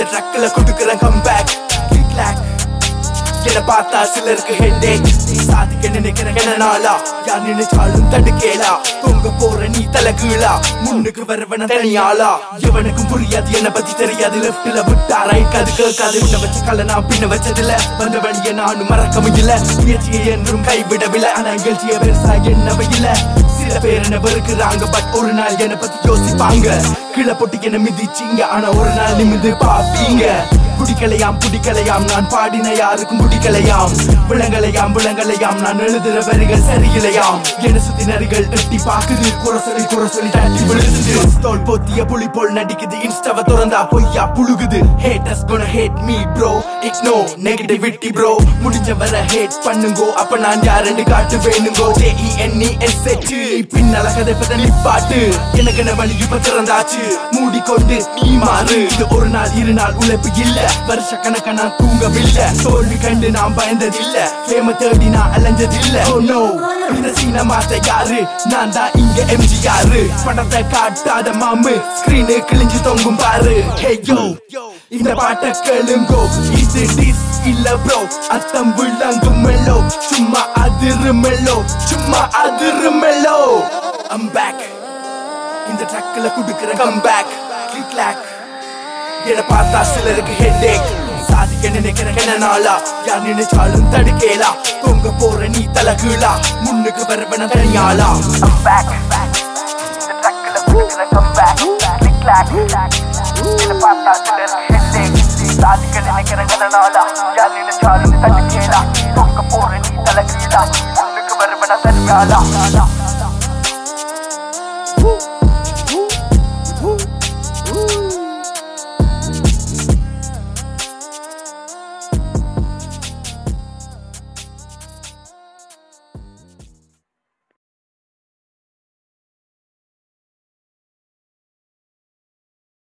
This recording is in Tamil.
இந்த ட்ரக்ல கொடுக்குறேன் கம்பேக் கிளிக் லாக் என்ன பார்த்தா சிலருக்கு ஹெட்டேக் சாதிக்க நினைக்கிறேன் என்ன நாளா யார் நினைச்சாலும் தடுக்கேலா தொங்க போற நீ தலகீழா முன்னுக்கு வரவன தனியாளா எவனுக்கும் புரியாது என்ன பத்தி தெரியாது லெஃப்ட்ல விட்டா ரைட் அது கேட்காது உன்னை வச்ச கல்ல நான் பின்ன வச்சதில்ல வந்த வழிய நானும் மறக்கவும் இல்ல முயற்சியை என்றும் கைவிடவில்லை ஆனா நிகழ்ச்சிய பெருசா என்னவை இல்ல சில பேர் என்ன வெறுக்கிறாங்க பட் ஒரு நாள் என்ன பத்தி யோசிப்பாங்க கீழே போட்டு என்ன மிதிச்சிங்க ஆனா ஒரு நாள் நிமிந்து பாப்பீங்க குடிக்கலையாம் குடிக்கலையாம் நான் பாடின யாருக்கும் குடிக்கலையாம் விலங்கலையாம் விலங்கலையாம் நான் எழுதுற வரிகள் சரியில்லையாம் என்ன சுத்தி நரிகள் எட்டி பாக்குது குறை சொல்லி குறை சொல்லி தட்டி விழுகுது தோல் போத்திய புலி போல் நடிக்குது இன்ஸ்டாவ திறந்தா பொய்யா புழுகுது haters gonna hate me bro ignore negativity bro முடிஞ்ச வர ஹேட் பண்ணுங்கோ அப்ப நான் யாருன்னு காட்டு வேணுங்கோ J E N E S H பின்னல கதைப்பத நிப்பாட்டு எனக்கு என்ன வழி இப்ப திறந்தாச்சு மூடிக்கொண்டு நீ மாறு இது ஒரு நாள் இரு நாள் உழைப்பு இல்ல வருஷ கணக்க நான் தூங்கவில்லை தோல்வி கண்டு நான் பயந்ததில்ல ஃபேம தேடி நான் அலைஞ்சதில்ல oh no இந்த சீன மாத்த யாரு நான் தான் இங்க எம்ஜிஆர் படத்தை காட்டாத மாமு ஸ்கிரீனு கிழிஞ்சு தொங்கும் பாரு hey yo இந்த பாட்டை கேளுங்கோ இது டிஸ் இல்ல ப்ரோ அத்தம் விளங்கும் மெல்லோ சும்மா அதிரு மெல்லோ சும்மா அதிரு மெல்லோ I'm back இந்த ட்ரக்ல குடுக்குற கம் பேக் கிளிக் லாக் என்ன பார்த்தா சிலருக்கு ஹெட்டேக் சாதிக்க நினைக்கிறேன் என்ன நாளா யார் நினைச்சாலும் தடுக்கேலா தொங்க போற நீ தலகீழா முன்னுக்கு வரவன தனியாளா I'm back. இந்த ட்ரக்ல குடுக்குற comeback. Click clack. என்ன பார்த்தா சிலருக்கு headache. சாதிக்க நினைக்கிற கனநாளா. யார் நினைச்சாலும் தடுக்கேலா. தூக்க போற நீ தலைகீழா. முன்னுக்கு வருவன சரியாளா